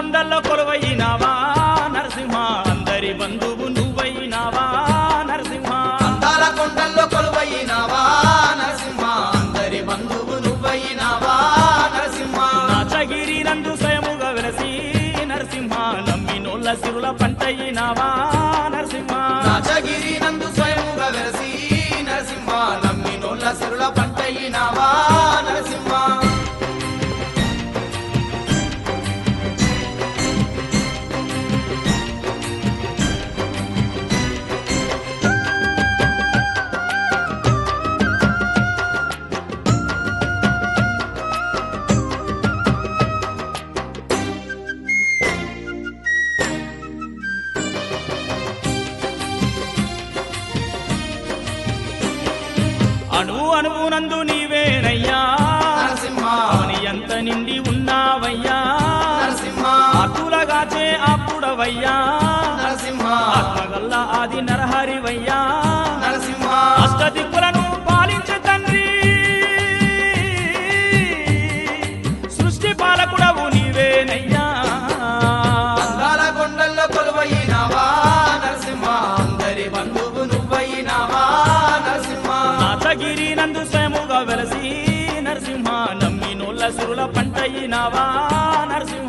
కొండల్లో కొలువైనావా నరసింహ అందరి బంధువు నువ్వైనావా నరసింహ అందాల కొండల్లో కొలువైనావా నరసింహ అందరి బంధువు నువ్వైనావా నరసింహ నాచగిరి నందు స్వయముగా వెలసి నరసింహ నమ్మినోళ్ళ సిరుల పంటయినావా నరసింహ రాజగిరి నందు స్వయముగా వెలసి నరసింహ నమ్మినోళ్ళ సిరుల పంటయినావా నరసింహ అణు అణువునందు నీవేనయ్యా నరసింహ అవని ఎంత నిండి ఉన్నావయ్యా నరసింహ ఆతులగాచే అప్పుడవయ్యా నరసింహ ఆత్మగల్ల ఆది నరహరివయ్యా నరసింహ అష్టదిక్కులను పాలించే తండ్రి సృష్టి పాలకుడవు నీవేనయ్యా అందాల కొండల్లో కొలువైనావా నరసింహ అందరి బంధువు నువ్వైనావా నరసింహ నాచగిరి నందు స్వయముగా వెలసి నరసింహ నమ్మినోళ్ళ సురుల పంటయినావా నరసింహ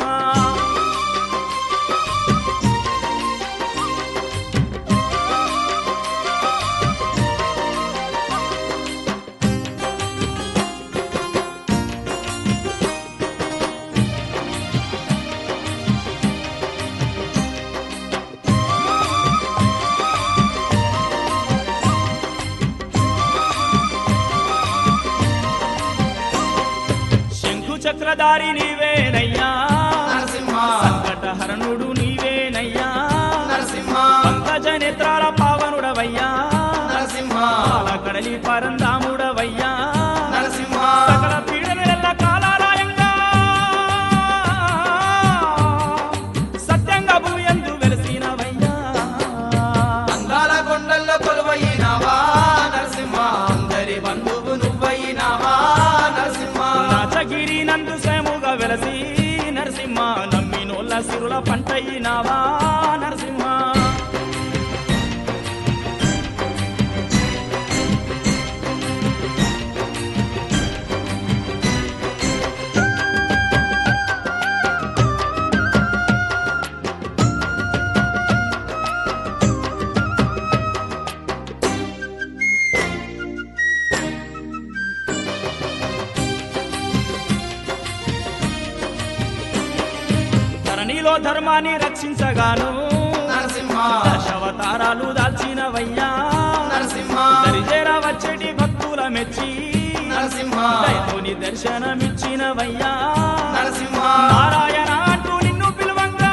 శంకు చక్రధారి నీవేనయ్యా నరసింహ సంకటహరణుడు నీవేనయ్యా నరసింహ పంకజ నేత్రాల పావనుడవయ్యా నరసింహ కడలి పరందాముడవయ్యా నరసింహ సకల పీడనెల్ల కాలాలయంగా సత్యంగా భూయందు వెలసినవయ్యా అందాల కొండల్లో కొలువైనావా నరసింహ అందరి బంధువు నువ్వైనావా నరసింహ నాచగిరి నందు స్వయముగా వెలసి నరసింహ నమ్మినోళ్ళ సిరుల పంటయినావా నరసింహ ధరణిలో ధర్మాన్ని రక్షించగాను నరసింహ దశావతారాలు దాల్చినవయ్యా నరసింహ దరిజేర వచ్చేటి భక్తుల మెచ్చి నరసింహ దయతోని దర్శనమిచ్చినవయ్యా నరసింహ నారాయణ అంటూ నిన్ను పిలువంగా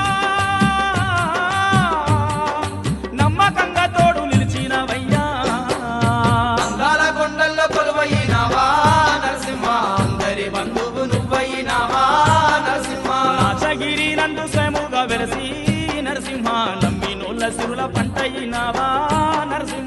నమ్మకంగా తోడు నిలిచినవయ్యా అందాల కొండల్లో కొలువైనావా నరసింహ అందరి బంధువు నువ్వైనావా నరసింహ నాచగిరి నందు స్వయముగా వెలసి నరసింహ నమ్మినోళ్ళ సిరుల పంటయినావా నరసింహ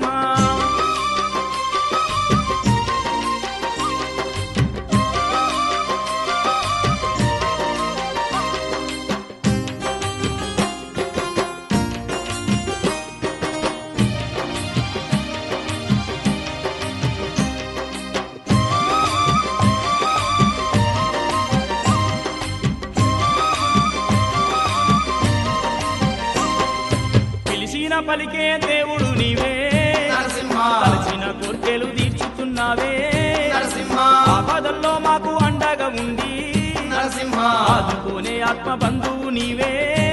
పిలిచిన పలికే దేవుడు నీవే నరసింహ తలచిన కోర్కెలు తీర్చుతున్నావే నరసింహ ఆపదల్లో మాకు అండగా ఉండి నరసింహ ఆదుకునే ఆత్మ బంధువు నీవే